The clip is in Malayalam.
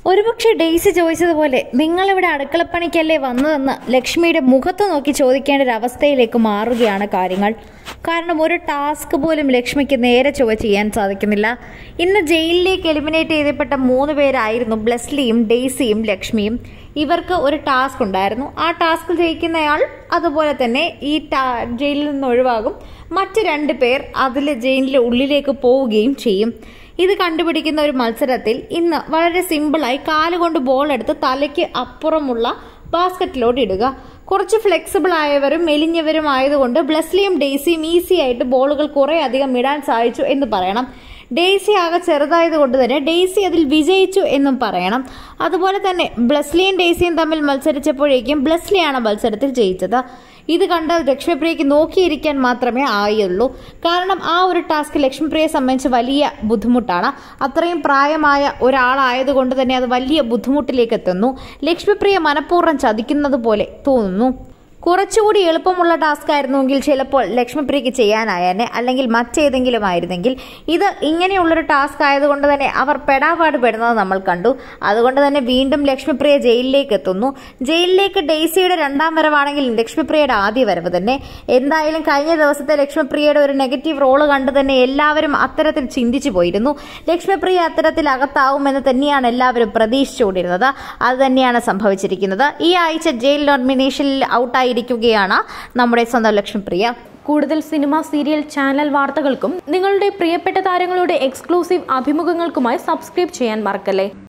ഒരുപക്ഷെ ഡെയ്സി ചോദിച്ചതുപോലെ നിങ്ങളിവിടെ അടുക്കളപ്പണിക്കല്ലേ വന്നതെന്ന് ലക്ഷ്മിയുടെ മുഖത്ത് നോക്കി ചോദിക്കേണ്ട ഒരു അവസ്ഥയിലേക്ക് മാറുകയാണ് കാര്യങ്ങൾ കാരണം ഒരു ടാസ്ക് പോലും ലക്ഷ്മിക്ക് നേരെ ചൊവ്വ ചെയ്യാൻ സാധിക്കുന്നില്ല ഇന്ന് ജയിലിലേക്ക് എലിമിനേറ്റ് ചെയ്യപ്പെട്ട മൂന്ന് പേരായിരുന്നു ബ്ലെസ്ലിയും ഡെയ്സിയും ലക്ഷ്മിയും ഇവർക്ക് ഒരു ടാസ്ക് ഉണ്ടായിരുന്നു ആ ടാസ്ക് ജയിക്കുന്നയാൾ അതുപോലെ തന്നെ ഈ ടാ ജയിലിൽ നിന്ന് ഒഴിവാകും മറ്റ് രണ്ട് പേർ അതിൽ ജയിലിൻ്റെ ഉള്ളിലേക്ക് പോവുകയും ചെയ്യും ഇത് കണ്ടുപിടിക്കുന്ന ഒരു മത്സരത്തിൽ ഇന്ന് വളരെ സിമ്പിളായി കാലുകൊണ്ട് ബോൾ എടുത്ത് തലയ്ക്ക് അപ്പുറമുള്ള ബാസ്ക്കറ്റിലോട്ട് ഇടുക കുറച്ച് ഫ്ലെക്സിബിൾ ആയവരും മെലിഞ്ഞവരും ആയതുകൊണ്ട് ബ്ലെസ്ലിയും ഡെയ്സിയും ഈസി ആയിട്ട് ബോളുകൾ കുറേ അധികം ഇടാൻ സാധിച്ചു എന്ന് പറയണം ഡെയ്സി ആകെ ചെറുതായത് കൊണ്ട് തന്നെ ഡെയ്സി അതിൽ വിജയിച്ചു എന്നും പറയണം അതുപോലെ തന്നെ ബ്ലസ്ലിയും ഡെയ്സിയും തമ്മിൽ മത്സരിച്ചപ്പോഴേക്കും ബ്ലസ്ലിയാണ് മത്സരത്തിൽ ജയിച്ചത് ഇത് കണ്ട് ലക്ഷ്മിപ്രിയയ്ക്ക് നോക്കിയിരിക്കാൻ മാത്രമേ ആയുള്ളൂ കാരണം ആ ഒരു ടാസ്ക് ലക്ഷ്മിപ്രിയയെ സംബന്ധിച്ച് വലിയ ബുദ്ധിമുട്ടാണ് അത്രയും പ്രായമായ ഒരാളായതുകൊണ്ട് തന്നെ അത് വലിയ ബുദ്ധിമുട്ടിലേക്ക് എത്തുന്നു ലക്ഷ്മിപ്രിയ മനഃപൂർവ്വം ചതിക്കുന്നത് പോലെ തോന്നുന്നു കുറച്ചുകൂടി എളുപ്പമുള്ള ടാസ്ക് ആയിരുന്നുവെങ്കിൽ ചിലപ്പോൾ ലക്ഷ്മിപ്രിയയ്ക്ക് ചെയ്യാനായേനെ അല്ലെങ്കിൽ മറ്റേതെങ്കിലും ആയിരുന്നെങ്കിൽ ഇത് ഇങ്ങനെയുള്ളൊരു ടാസ്ക് ആയതുകൊണ്ട് തന്നെ അവർ പെടാപാട് പെടുന്നത് നമ്മൾ കണ്ടു അതുകൊണ്ട് തന്നെ വീണ്ടും ലക്ഷ്മിപ്രിയ ജയിലിലേക്ക് എത്തുന്നു ജയിലിലേക്ക് ഡെയ്സിയുടെ രണ്ടാം വരവാണെങ്കിൽ ലക്ഷ്മിപ്രിയയുടെ ആദ്യ വരവ് തന്നെ എന്തായാലും കഴിഞ്ഞ ദിവസത്തെ ലക്ഷ്മിപ്രിയയുടെ ഒരു നെഗറ്റീവ് റോള് കണ്ട് തന്നെ എല്ലാവരും അത്തരത്തിൽ ചിന്തിച്ചു പോയിരുന്നു ലക്ഷ്മിപ്രിയ അത്തരത്തിൽ അകത്താവുമെന്ന് തന്നെയാണ് എല്ലാവരും പ്രതീക്ഷിച്ചുകൊണ്ടിരുന്നത് അത് തന്നെയാണ് സംഭവിച്ചിരിക്കുന്നത് ഈ ആഴ്ച ജയിൽ നോമിനേഷനിൽ ഔട്ടായിരിക്കുകയാണ് നമ്മുടെ സ്വന്തം ലക്ഷ്മിപ്രിയ കൂടുതൽ സിനിമ സീരിയൽ ചാനൽ വാർത്തകൾക്കും നിങ്ങളുടെ പ്രിയപ്പെട്ട താരങ്ങളുടെ എക്സ്ക്ലൂസീവ് അഭിമുഖങ്ങൾക്കുമായി സബ്സ്ക്രൈബ് ചെയ്യാൻ മറക്കല്ലേ